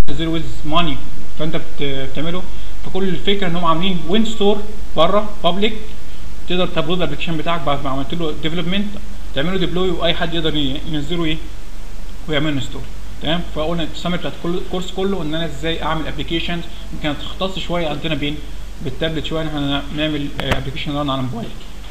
تنزله ويز ماني فانت بت- بتعمله فكل الفكره ان هم عاملين وين ستور بره بابليك تقدر تابلود الابلكيشن بتاعك بعد ما عملت له ديفلوبمنت تعمله ديبلوي واي حد يقدر ي- ينزله ايه ويعمل له ستور تمام فقلنا السمر بتاعت كل الكورس كله ان انا ازاي اعمل ابلكيشن كانت تختص شويه عندنا بين بالتابلت شويه ان احنا نعمل ابلكيشن ران على الموبايل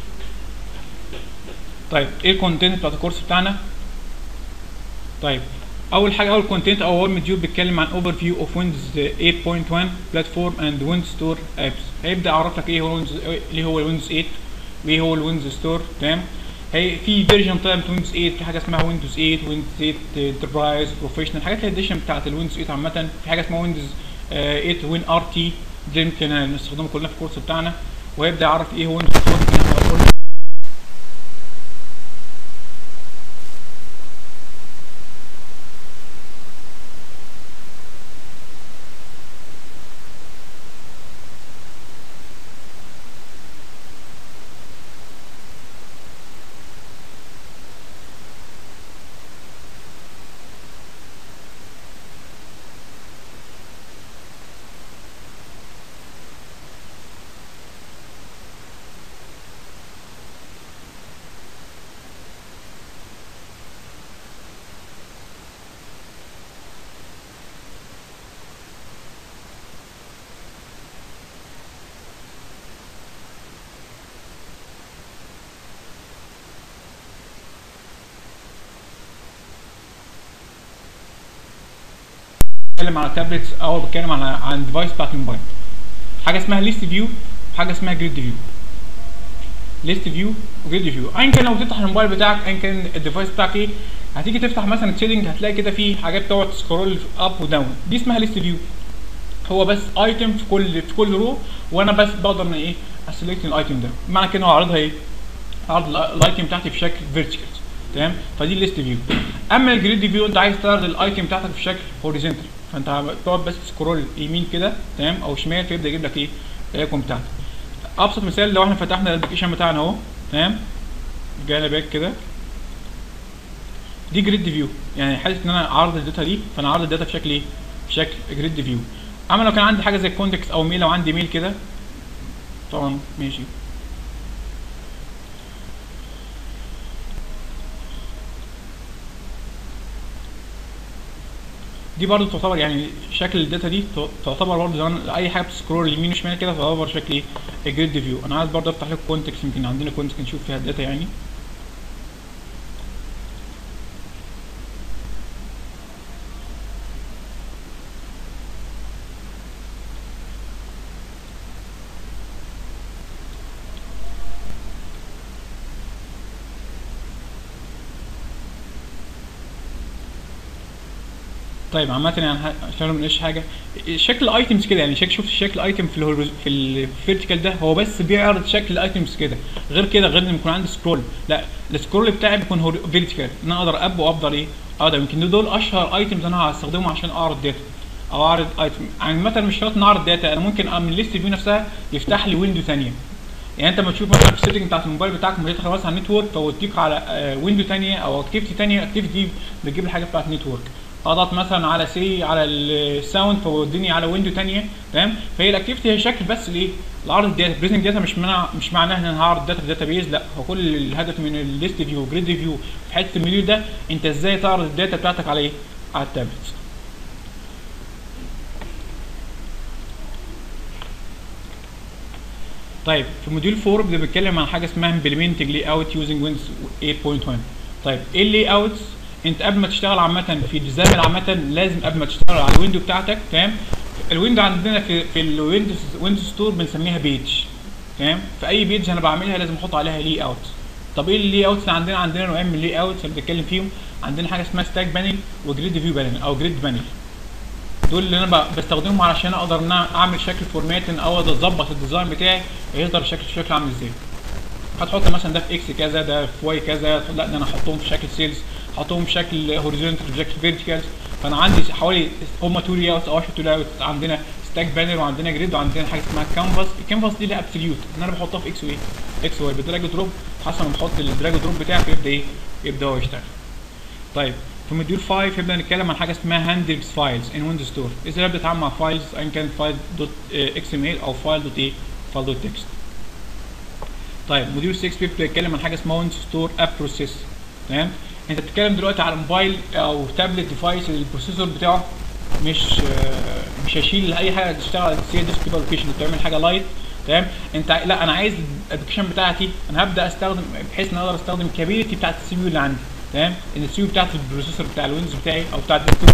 طيب ايه الكونتنت بتاعت الكورس بتاعنا طيب اول حاجه اول كونتنت او اول مديول بيتكلم عن اوفر فيو اوف ويندوز 8.1 بلاتفورم اند ويندوز ستور ابس هيبدا يعرف لك ايه هو ويندوز ايه هو الويندوز 8 وايه هو الويندوز ستور تمام هي في فيرجن طلع من ويندوز 8 في حاجه اسمها ويندوز 8 ويندوز 8 انتربرايز بروفيشنال الحاجات الاديشن بتاعت الويندوز 8 عامه في حاجه اسمها ويندوز 8 وين ار تي دي يمكن هنستخدمه كلنا في الكورس بتاعنا وهيبدا يعرف ايه هو ويندوز ستور يمكن احنا قلنا بتكلم على تابلتس او بتكلم على عن ديفايس بتاعت الموبايل حاجه اسمها ليست فيو وحاجه اسمها جريد فيو ليست فيو وجريد فيو ايا كان لو تفتح الموبايل بتاعك ايا كان الديفايس بتاعك ايه هتيجي تفتح مثلا السيتنج هتلاقي كده في حاجات تقعد تسكرول اب وداون دي اسمها ليست فيو هو بس ايتم في كل في كل رو وانا بس بقدر ان ايه اسلكت الايتم ده معنى كده هو عارضها ايه عرض الايتم بتاعتي في شكل فيرتيكال تمام فدي الليست فيو اما الجريد فيو انت عايز تعرض الايتم بتاعتك في شكل هوريزونتال فانت بتقعد بس تسكرول يمين كده تمام او شمال فيبدا يجيب لك ايه الايكون بتاعتك ابسط مثال لو احنا فتحنا الابلكيشن بتاعنا اهو تمام جانا باك كده دي جريد فيو يعني حاسس ان انا عارض الداتا دي فانا عارض الداتا في شكل ايه في شكل جريد فيو اما لو كان عندي حاجه زي كونتكست او ميل لو عندي ميل كده طبعا ماشي دي برضو تعتبر يعني شكل الداتا دي تعتبر برضو زمان اي حاجه بتسكرول يمين وشمال كده تعتبر شكل ايه الجريد فيو انا عايز برضو افتح لكم كونتكست يمكن عندنا كونتكست نشوف فيها الداتا يعني طيب عامة يعني عشان ما نقولش حاجة شكل الايتمز كده يعني شكل شوف شكل الايتم في الهورز في الفيرتيكال ده هو بس بيعرض شكل الايتمز كده غير كده غير ان يكون عندي سكرول لا السكرول بتاعي بيكون فيرتيكال ان انا اقدر اب وافضل ايه اقدر يمكن دول اشهر ايتمز انا هستخدمهم عشان اعرض داتا او اعرض ايتم عامة مش شرط نعرض داتا انا ممكن من الليست فيو نفسها يفتح لي ويندو ثانية يعني انت لما تشوف مثلا في السيتنج بتاعت الموبايل بتاعك لما تدخل مثلا على النتورك فوديك على ويندو ثانيه او اكتيفيتي ثانيه اكتيفيتي بتجيب الحاجه بتاعت النتورك اضغط مثلا على سي على الساوند فوديني على ويندو ثانيه تمام فهي الاكتيفيتي هي شكل بس لايه لعرض الداتا بريزنج داتا مش معنى مش معناها ان انا هعرض داتا في داتا بيز لا هو كل الهدف من الليست فيو جريد فيو في حته المنيو ده انت ازاي تعرض الداتا بتاعتك على ايه على التابلت طيب في موديول 4 بده بيتكلم عن حاجه اسمها implementing layout using Windows 8.1 طيب ايه اللاي اوتس انت قبل ما تشتغل عامه في الديزاين عامه لازم قبل ما تشتغل على الويندو بتاعتك تمام الويندو عندنا في في الويندوز ويندوز ستور بنسميها بيج تمام في اي بيج انا بعملها لازم احط عليها لاي اوت طب ايه اللاي اوتس اللي عندنا عندنا نوعين من اللاي اوتس اللي بنتكلم فيهم عندنا حاجه اسمها ستاك بانل وجريد فيو بانل او جريد بانل دول اللي انا بستخدمهم علشان اقدر ان انا اعمل شكل فورماتن او اظبط الديزاين بتاعي يقدر شكل شكل عامل ازاي هتحط مثلا ده في اكس كذا ده في واي كذا لا ده انا احطهم في شكل سيلز احطهم في شكل هوريزونتال في شكل فيرتيكال فانا عندي حوالي هم تو لاي اوتس او 10 تو لاي اوتس عندنا ستاك بانر وعندنا جريد وعندنا حاجه اسمها كانفاس الكانفاس دي لها ابسوليوت ان انا بحطها في اكس واي اكس واي بدراج دروب حسب ما بحط الدراج دروب بتاعي فيبدا ايه يبدا هو يشتغل طيب في موديول 5 هنبدا نتكلم عن حاجه اسمها هاندلز فايلز ان ويندوز ستور ازاي ابدا اتعامل مع فايلز ان كانت فايل دوت اكس ام ال او فايل دوت ايه فايل دوت تكست طيب موديول 6 بيبدا يتكلم عن حاجه اسمها ويندوز ستور اب بروسيس تمام انت بتتكلم دلوقتي على موبايل او تابلت ديفايس البروسيسور بتاعه مش آه، مش هشيل اي حاجه تشتغل على السي ديسكتوب ابلكيشن بتعمل حاجه لايت تمام انت لا انا عايز الابلكيشن بتاعتي انا هبدا استخدم بحيث ان اقدر استخدم الكابيلتي بتاعت السي بي يو اللي عندي تمام ان السي بي يو بتاعت البروسيسور بتاع الويندوز بتاعي او بتاع الديسكتوب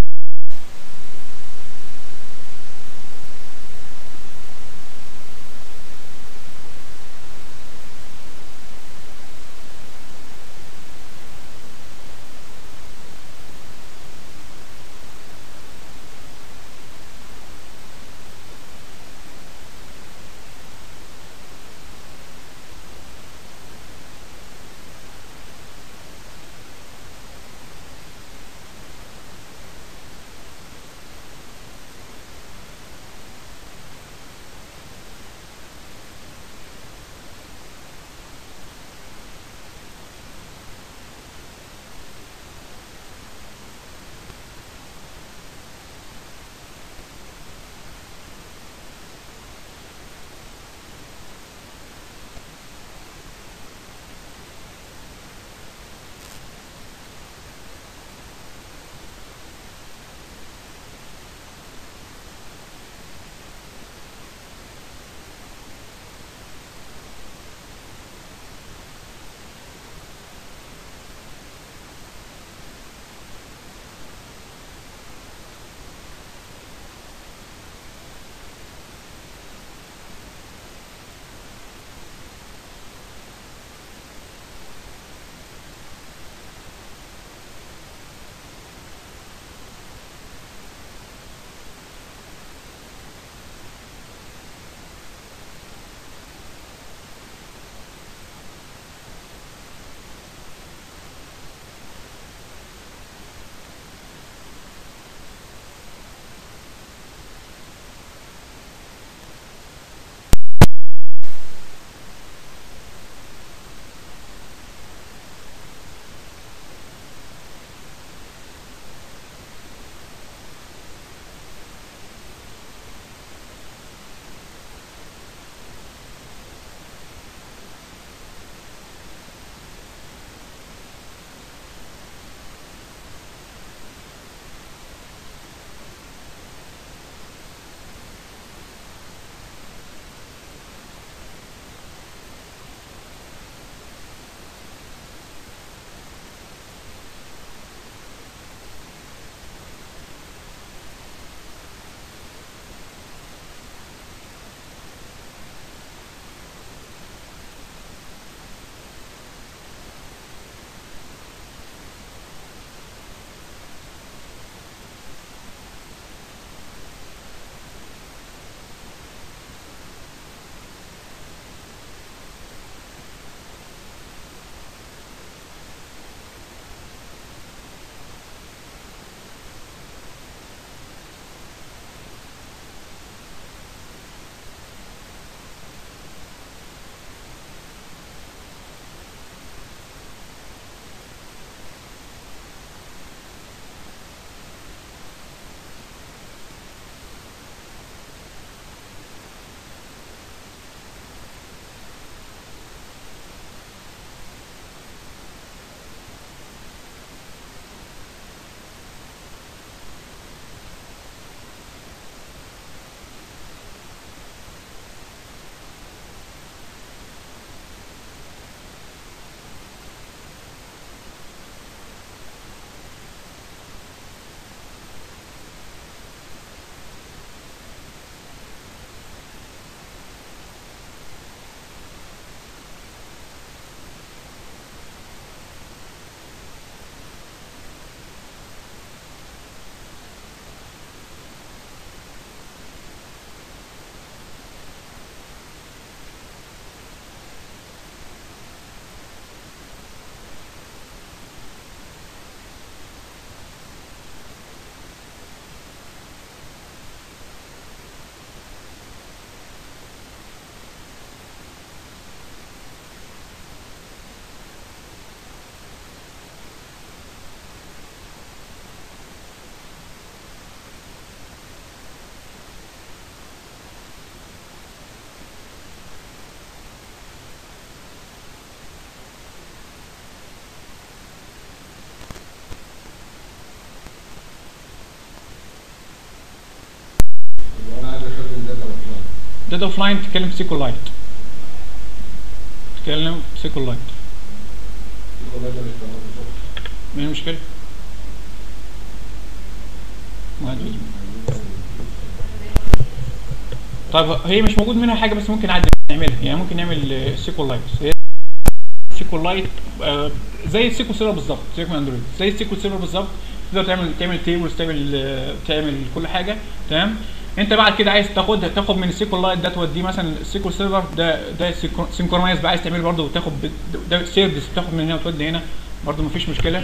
داتا اوف لاين تتكلم سيكول لايت تتكلم سيكول لايت ما المشكله ما عندي طيب هي مش موجود منها حاجه بس ممكن عادي نعملها يعني ممكن نعمل سيكول لايت هي سيكول لايت آه زي السيكول سيرفر بالظبط سيبك من اندرويد زي السيكول سيرفر بالظبط تقدر تعمل تعمل تيبلز تعمل آه، تعمل كل حاجه تمام انت بعد كده عايز تاخد تاخد من السيكول لايت ده توديه مثلا السيكول سيرفر ده ده سينكرونايز بقى عايز تعمله برده وتاخد ب- ده سيرفيس تاخد من هنا وتودي هنا برده مفيش مشكله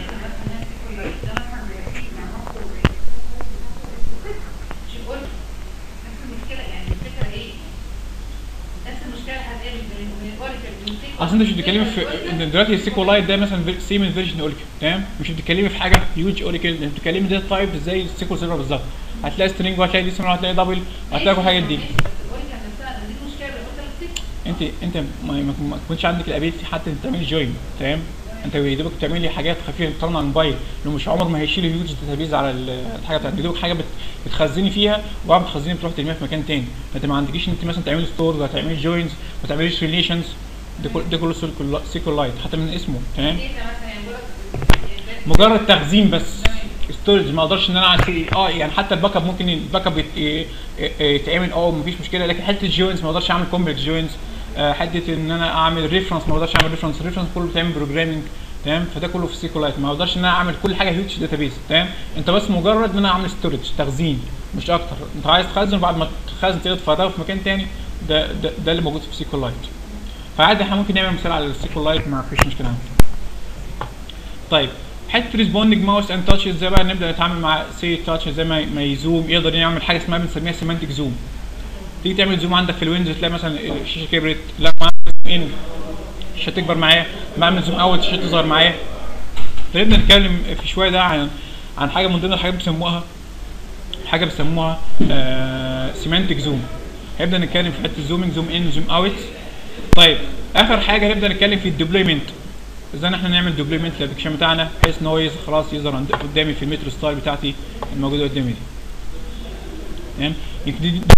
شوف قول نفس المشكله يعني الفكره ايه؟ نفس المشكله هتقابل من من الاوريكل من سيكوال اصل انت مش بتتكلمي في ان دلوقتي السيكول لايت ده مثلا سيمن فيرجن اوريكل تمام مش بتتكلمي في حاجه هيوج اوريكل انت بتتكلمي ده تايب زي السيكول سيرفر بالظبط هتلاقي سترينج وهتلاقي ديسمال وهتلاقي دبل وهتلاقي كل الحاجات دي ماشي، بس الاوريكل نفسها دي المشكله اللي قلت لك سيكوال انت انت ما, ما ما تكونش عندك الابيلتي حتى انت تعملي جوين تمام انت يا دوبك بتعملي حاجات خفيفه بتطلع على الموبايل لو مش عمر ما هيشيل هيوج داتابيز على ال- الحاجه بتاعتك يا دوبك حاجه بت- بتخزني فيها وبعد ما تخزني بتروح ترميها في مكان تاني فانت ما عندكيش انت مثلا تعملي ستور وهتعملي جوينز ما تعمليش ريليشنز ده كل ده كله سيكول لايت حتى من اسمه تمام داتا مثلا يعني بقول لك مجرد تخزين بس ستورج ما اقدرش ان انا أعمل- اه يعني حتى الباك اب ممكن الباك اب يت- ي- ي- يتعمل اه مفيش مشكله لكن حته جوينز ما اقدرش اعمل كومبلكس جوينز حته ان انا اعمل ريفرنس ما اقدرش اعمل ريفرنس ريفرنس كله بتعمل بروجرامنج تمام فده كله في سيكولايت ما اقدرش ان انا اعمل كل حاجه هيوج داتابيس تمام انت بس مجرد ان انا اعمل ستورج تخزين مش اكتر انت عايز تخزن بعد ما تخزن تقدر تفرغه في مكان تاني ده ده, ده اللي موجود في سيكولايت فعادي احنا ممكن نعمل مثال على السيكولايت ما فيش مشكله عنده طيب حته ريسبوندنج ماوس اند تاتش ازاي بقى نبدا نتعامل مع سي تاتش ازاي ما ما يزوم يقدر يعمل حاجه اسمها بنسميها سيمانتك زوم تيجي تعمل زوم عندك في الويندوز تلاقي مثلا الشاشه كبرت لا ما ان الشاشه تكبر معايا بعمل زوم اوت الشاشه تصغر معايا فنبدا نتكلم في شويه ده عن عن حاجه من ضمن الحاجات بيسموها حاجه بيسموها آه سيمانتك زوم هنبدا نتكلم في حته زومينج زوم ان زوم اوت طيب اخر حاجه نبدا نتكلم في الديبلويمنت ازاي ان احنا نعمل ديبلويمنت للابلكيشن بتاعنا بحيث ان هو يظهر خلاص يظهر عند- قدامي في المترو ستايل بتاعتي الموجوده قدامي دي تمام يمكن دي, دي